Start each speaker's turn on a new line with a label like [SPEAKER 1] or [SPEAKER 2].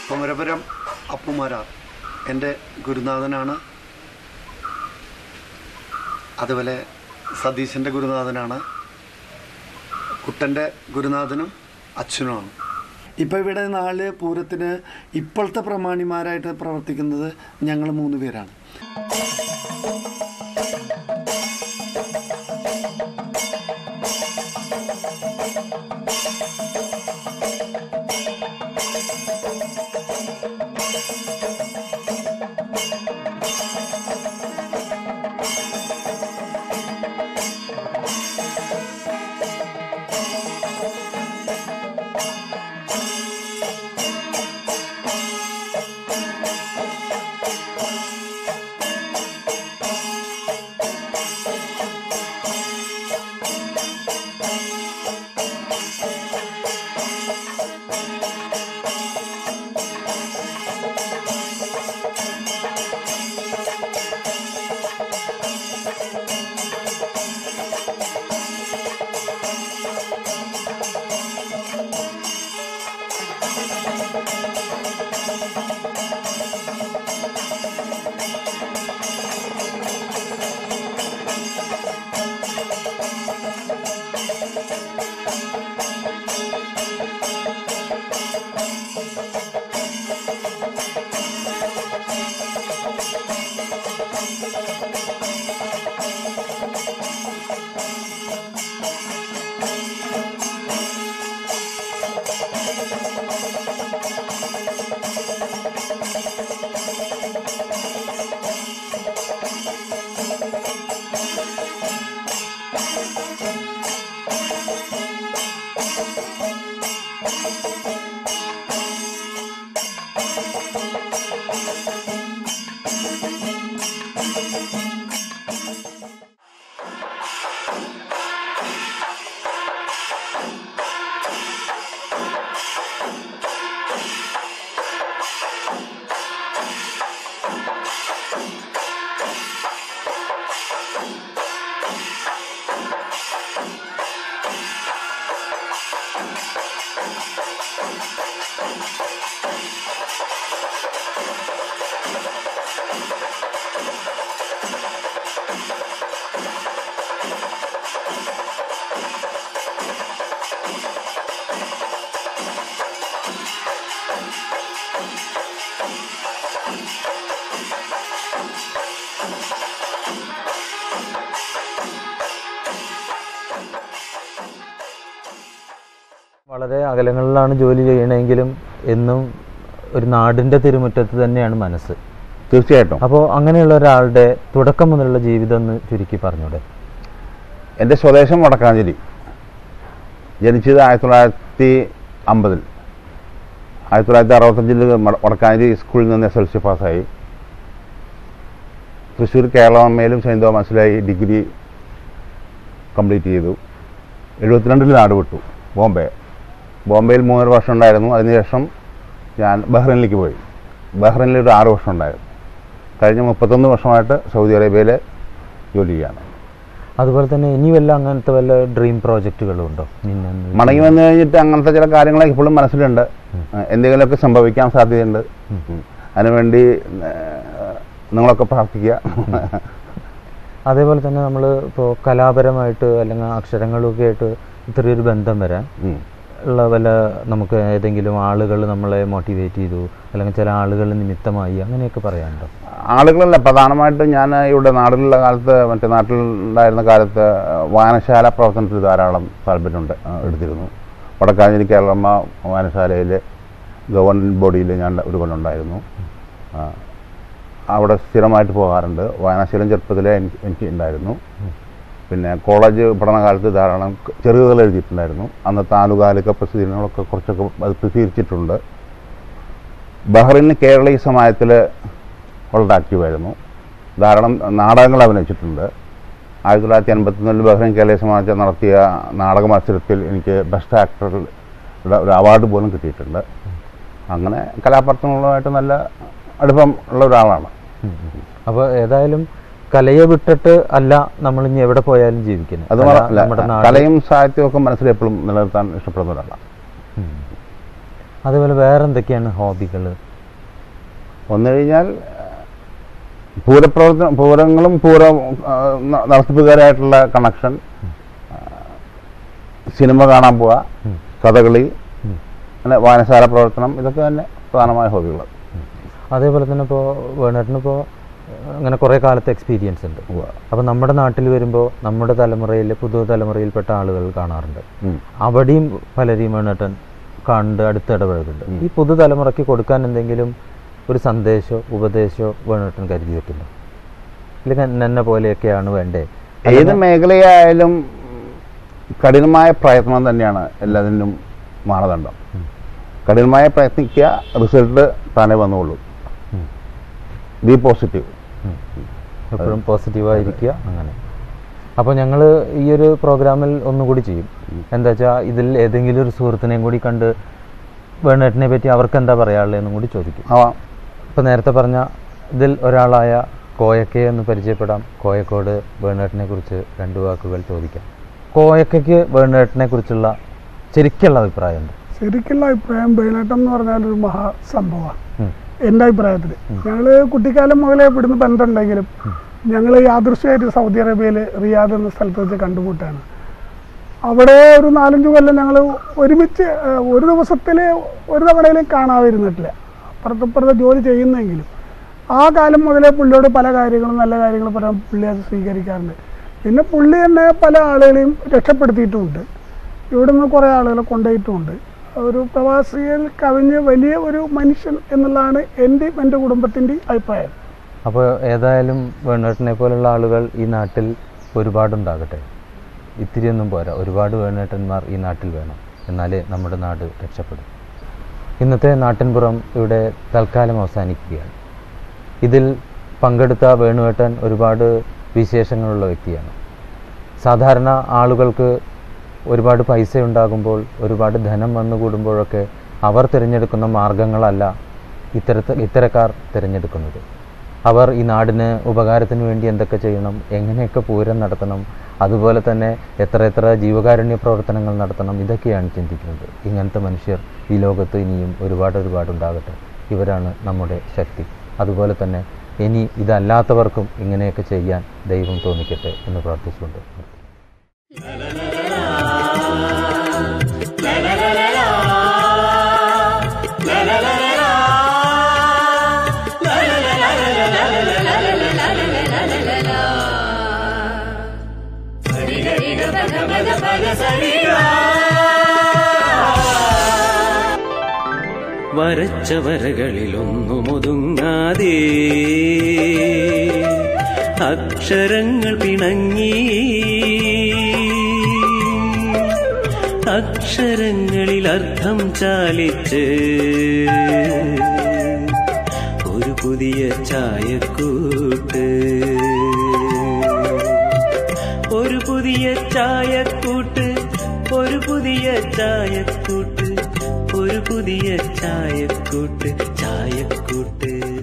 [SPEAKER 1] കുമരപുരം അപ്പുമാരാർ എൻ്റെ ഗുരുനാഥനാണ് അതുപോലെ സതീശൻ്റെ ഗുരുനാഥനാണ് കുട്ടൻ്റെ ഗുരുനാഥനും അച്ഛനുമാണ് ഇപ്പോൾ ഇവിടെ നാല് പൂരത്തിന് ഇപ്പോഴത്തെ പ്രമാണിമാരായിട്ട് പ്രവർത്തിക്കുന്നത് ഞങ്ങൾ മൂന്ന് പേരാണ്
[SPEAKER 2] വളരെ അകലങ്ങളിലാണ് ജോലി ചെയ്യണമെങ്കിലും എന്നും ഒരു നാടിൻ്റെ തിരുമുറ്റത്ത് തന്നെയാണ് മനസ്സ്
[SPEAKER 3] തീർച്ചയായിട്ടും
[SPEAKER 2] അപ്പോൾ അങ്ങനെയുള്ള ഒരാളുടെ തുടക്കം മുതലുള്ള ജീവിതം എന്ന് ചുരുക്കി പറഞ്ഞൂടെ
[SPEAKER 3] എൻ്റെ സ്വദേശം വടക്കാഞ്ചേരി ജനിച്ചത് ആയിരത്തി തൊള്ളായിരത്തി അമ്പതിൽ ആയിരത്തി തൊള്ളായിരത്തി അറുപത്തഞ്ചിൽ വടക്കാഞ്ചേരി സ്കൂളിൽ നിന്ന് എസ് എൽ സി പാസ്സായി തൃശ്ശൂർ കേരളമേലും സെയിൻറ് തോമസിലായി ഡിഗ്രി കംപ്ലീറ്റ് ചെയ്തു എഴുപത്തിരണ്ടിൽ നാട് വിട്ടു ബോംബെ ബോംബെയിൽ മൂന്നര വർഷം ഉണ്ടായിരുന്നു അതിനുശേഷം ഞാൻ ബഹ്റൈനിലേക്ക് പോയി ബഹ്റൈനിൽ ഒരു ആറ് വർഷം ഉണ്ടായിരുന്നു കഴിഞ്ഞ മുപ്പത്തൊന്ന് വർഷമായിട്ട് സൗദി അറേബ്യയിൽ ജോലി ചെയ്യാണ്
[SPEAKER 2] അതുപോലെ തന്നെ ഇനി വല്ല അങ്ങനത്തെ വല്ല ഡ്രീം പ്രോജക്റ്റുകളും ഉണ്ടോ നിന്നെ ഒന്ന്
[SPEAKER 3] മടങ്ങി വന്നു കഴിഞ്ഞിട്ട് അങ്ങനത്തെ ചില കാര്യങ്ങളൊക്കെ ഇപ്പോഴും മനസ്സിലുണ്ട് എന്തെങ്കിലുമൊക്കെ സംഭവിക്കാൻ സാധ്യതയുണ്ട് ഉം. അതിനുവേണ്ടി ഏഹ്, നിങ്ങളൊക്കെ പ്രാർത്ഥിക്കുക
[SPEAKER 2] അതേപോലെ തന്നെ നമ്മൾ ഇപ്പോൾ കലാപരമായിട്ട് അല്ലെങ്കിൽ അക്ഷരങ്ങളൊക്കെ ആയിട്ട് ഇത്രയൊരു ബന്ധം വരാൻ
[SPEAKER 3] ഉം.
[SPEAKER 2] ഉള്ള വല്ല നമുക്ക് ഏതെങ്കിലും ആളുകൾ നമ്മളെ മോട്ടിവേറ്റ് ചെയ്തു അല്ലെങ്കിൽ ചില ആളുകൾ നിമിത്തമായി അങ്ങനെയൊക്കെ പറയാനുണ്ടോ
[SPEAKER 3] ആളുകളല്ല പ്രധാനമായിട്ടും ഞാൻ ഇവിടെ നാട്ടിലുള്ള കാലത്ത് മറ്റേ നാട്ടിലുണ്ടായിരുന്ന കാലത്ത് വായനശാല പ്രവർത്തനത്തിൽ ധാരാളം താല്പര്യമുണ്ട് ആ, എടുത്തിരുന്നു വടക്കാഞ്ചേരി കേരളമ്മ വായനശാലയിൽ ഗവൺമെൻറ് ബോഡിയിൽ ഞാൻ ഒരു കൊണ്ടുണ്ടായിരുന്നു ആ, അവിടെ സ്ഥിരമായിട്ട് പോകാറുണ്ട് വായനാശീലം ചെറുപ്പത്തിലേ എനിക്ക് എനിക്ക് ഉണ്ടായിരുന്നു പിന്നെ കോളേജ് പഠനകാലത്ത് ധാരാളം ചെറുകഥകൾ എഴുതിയിട്ടുണ്ടായിരുന്നു അന്ന് താലുകാലിക പ്രസിദ്ധീകരണങ്ങളൊക്കെ കുറച്ചൊക്കെ അത് പ്രസിദ്ധീകരിച്ചിട്ടുണ്ട് ബഹ്റൈനിൽ കേരളീയ സമാജത്തിൽ വളരെ ആക്റ്റീവായിരുന്നു ധാരാളം നാടകങ്ങൾ അഭിനയിച്ചിട്ടുണ്ട് ആയിരത്തി തൊള്ളായിരത്തി എൺപത്തിനാലിൽ ബഹ്റൈൻ കേരളീയ സമാജം നടത്തിയ നാടക മത്സരത്തിൽ എനിക്ക് ബെസ്റ്റ് ആക്ടറുടെ ഒരു അവാർഡ് പോലും കിട്ടിയിട്ടുണ്ട് അങ്ങനെ കലാപ്രവർത്തനങ്ങളുമായിട്ട് നല്ല അടുപ്പം ഉള്ള ഒരാളാണ്
[SPEAKER 2] അപ്പോൾ ഏതായാലും കലയെ വിട്ടിട്ട് അല്ല നമ്മൾ ഇനി എവിടെ പോയാലും ജീവിക്കുന്നത്
[SPEAKER 3] അത്
[SPEAKER 2] കല
[SPEAKER 3] അല്ല,
[SPEAKER 2] നമ്മുടെ നാട്
[SPEAKER 3] കലയും സാഹിത്യവും ഒക്കെ മനസ്സിൽ എപ്പോഴും നിലനിർത്താൻ ഇഷ്ടപ്പെടുന്ന ഒരാളാണ്
[SPEAKER 2] അതേപോലെ വേറെ എന്തൊക്കെയാണ് ഹോബികൾ
[SPEAKER 3] വന്നു കഴിഞ്ഞാൽ പൂരപ്രവർത്തനം പൂരങ്ങളും പൂര ആ, ന- നടത്തിപ്പുകാരായിട്ടുള്ള കണക്ഷൻ സിനിമ കാണാൻ പോവുക
[SPEAKER 2] ഉം.
[SPEAKER 3] കഥകളി
[SPEAKER 2] ഉം.
[SPEAKER 3] അങ്ങനെ വായനശാല പ്രവർത്തനം ഇതൊക്കെ തന്നെ പ്രധാനമായ ഹോബികൾ
[SPEAKER 2] അതേപോലെ തന്നെ ഇപ്പോൾ വേണേട്ടനിപ്പോൾ അങ്ങനെ കുറേ കാലത്തെ എക്സ്പീരിയൻസ് ഉണ്ട് അപ്പോൾ നമ്മുടെ നാട്ടിൽ വരുമ്പോൾ നമ്മുടെ തലമുറയിൽ പുതു തലമുറയിൽപ്പെട്ട ആളുകൾ കാണാറുണ്ട് അവിടെയും പലരെയും വേണേട്ടൻ കണ്ട് അടുത്തിടപഴകുന്നുണ്ട് ഈ പുതുതലമുറയ്ക്ക് കൊടുക്കാൻ എന്തെങ്കിലും ഒരു സന്ദേശമോ ഉപദേശമോ വേണേട്ടൻ കരുതി വെക്കുന്നു ഇല്ലെങ്കിൽ എന്നെ പോലെയൊക്കെയാണ് വേണ്ടേ
[SPEAKER 3] ഏത് മേഖലയായാലും കഠിനമായ പ്രയത്നം തന്നെയാണ് എല്ലാത്തിനും മാനദണ്ഡം കഠിനമായ പ്രയത്നിക്കുക റിസൾട്ട് താനേ വന്നുള്ളൂ
[SPEAKER 2] ഉം.
[SPEAKER 3] ബി പോസിറ്റീവ്
[SPEAKER 2] എപ്പോഴും പോസിറ്റീവായിരിക്കുക അങ്ങനെ അപ്പോൾ ഞങ്ങൾ ഈ ഒരു പ്രോഗ്രാമിൽ ഒന്നുകൂടി ചെയ്യും എന്താ വെച്ചാൽ ഇതിൽ ഏതെങ്കിലും ഒരു സുഹൃത്തിനെയും കൂടി കണ്ട് വേണേട്ടനെ പറ്റി അവർക്ക് എന്താ പറയാനുള്ളതെന്നും കൂടി ചോദിക്കും
[SPEAKER 3] ആവാം
[SPEAKER 2] ഇപ്പോൾ നേരത്തെ പറഞ്ഞ ഇതിൽ ഒരാളായ കോയക്കയെ ഒന്ന് പരിചയപ്പെടാം കോയക്കോട് വേണേട്ടനെ കുറിച്ച് രണ്ട് വാക്കുകൾ ചോദിക്കാം കോയക്കയ്ക്ക് വേണേട്ടനെ കുറിച്ചുള്ള ശരിക്കുള്ള അഭിപ്രായം ഉണ്ട്
[SPEAKER 4] ശരിക്കുള്ള അഭിപ്രായം ബേണേട്ടം എന്ന് പറഞ്ഞാൽ ഒരു മഹാസംഭവമാണ്
[SPEAKER 2] ഉം.
[SPEAKER 4] എൻ്റെ അഭിപ്രായത്തിൽ ഞങ്ങൾ കുട്ടിക്കാലം മുതലേ ഇവിടുന്ന് ബന്ധമുണ്ടെങ്കിലും ഞങ്ങൾ യാദൃശ്യമായിട്ട് സൗദി അറേബ്യയിൽ റിയാദ് എന്ന സ്ഥലത്ത് വെച്ച് കണ്ടുമുട്ടാണ് അവിടെ ഒരു നാലഞ്ച് കൊല്ലം ഞങ്ങൾ ഒരുമിച്ച് ആ, ഒരു ദിവസത്തിൽ ഒരു തവണയിലും കാണാതിരുന്നിട്ടില്ല അപ്പുറത്തപ്പുറത്ത് ജോലി ചെയ്യുന്നെങ്കിലും ആ കാലം മുതലേ പുള്ളിയോട് പല കാര്യങ്ങളും നല്ല കാര്യങ്ങളും പറയാൻ പുള്ളി അത് സ്വീകരിക്കാറുണ്ട് പിന്നെ പുള്ളി തന്നെ പല ആളുകളെയും രക്ഷപ്പെടുത്തിയിട്ടുമുണ്ട് ഇവിടുന്ന് കുറേ ആളുകളെ കൊണ്ടുപോയിട്ടുമുണ്ട് ഒരു പ്രവാസിയിൽ കവിഞ്ഞ് വലിയ ഒരു മനുഷ്യൻ എന്നുള്ളതാണ് എൻ്റെയും എൻ്റെ കുടുംബത്തിൻ്റെയും അഭിപ്രായം
[SPEAKER 2] അപ്പോൾ ഏതായാലും വേണേട്ടനെ പോലുള്ള ആളുകൾ ഈ നാട്ടിൽ ഒരുപാടുണ്ടാകട്ടെ ഇത്തിരിയൊന്നും പോരാ ഒരുപാട് വേണേട്ടന്മാർ ഈ നാട്ടിൽ വേണം എന്നാലേ നമ്മുടെ നാട് രക്ഷപ്പെടും ഇന്നത്തെ നാട്ടിൻപുറം ഇവിടെ തൽക്കാലം അവസാനിക്കുകയാണ് ഇതിൽ പങ്കെടുത്ത വേണുവേട്ടൻ ഒരുപാട് വിശേഷങ്ങളുള്ള വ്യക്തിയാണ് സാധാരണ ആളുകൾക്ക് ഒരുപാട് പൈസ ഉണ്ടാകുമ്പോൾ ഒരുപാട് ധനം വന്നുകൂടുമ്പോഴൊക്കെ അവർ തിരഞ്ഞെടുക്കുന്ന മാർഗങ്ങളല്ല ഇത്തരത്ത് ഇത്തരക്കാർ തിരഞ്ഞെടുക്കുന്നത് അവർ ഈ നാടിന് ഉപകാരത്തിന് വേണ്ടി എന്തൊക്കെ ചെയ്യണം എങ്ങനെയൊക്കെ പൂരം നടത്തണം അതുപോലെ തന്നെ എത്ര എത്ര ജീവകാരുണ്യ പ്രവർത്തനങ്ങൾ നടത്തണം ഇതൊക്കെയാണ് ചിന്തിക്കുന്നത് ഇങ്ങനത്തെ മനുഷ്യർ ഈ ലോകത്ത് ഇനിയും ഒരുപാട് ഒരുപാട് ഉണ്ടാകട്ടെ ഇവരാണ് നമ്മുടെ ശക്തി അതുപോലെ തന്നെ ഇനി ഇതല്ലാത്തവർക്കും ഇങ്ങനെയൊക്കെ ചെയ്യാൻ ദൈവം തോന്നിക്കട്ടെ എന്ന് പ്രാർത്ഥിച്ചുകൊണ്ട് നിർത്തുന്നു.
[SPEAKER 5] വരച്ച വരകളിലൊന്നും ഒതുങ്ങാതെ അക്ഷരങ്ങൾ പിണങ്ങി അക്ഷരങ്ങളിൽ അർത്ഥം ചാലിച്ച് ഒരു പുതിയ ചായക്കൂട്ട് ഒരു പുതിയ ചായക്കൂട്ട് ഒരു പുതിയ ചായക്കൂട്ട് ഒരു പുതിയ ചായക്കൂട്ട് ചായക്കൂട്ട്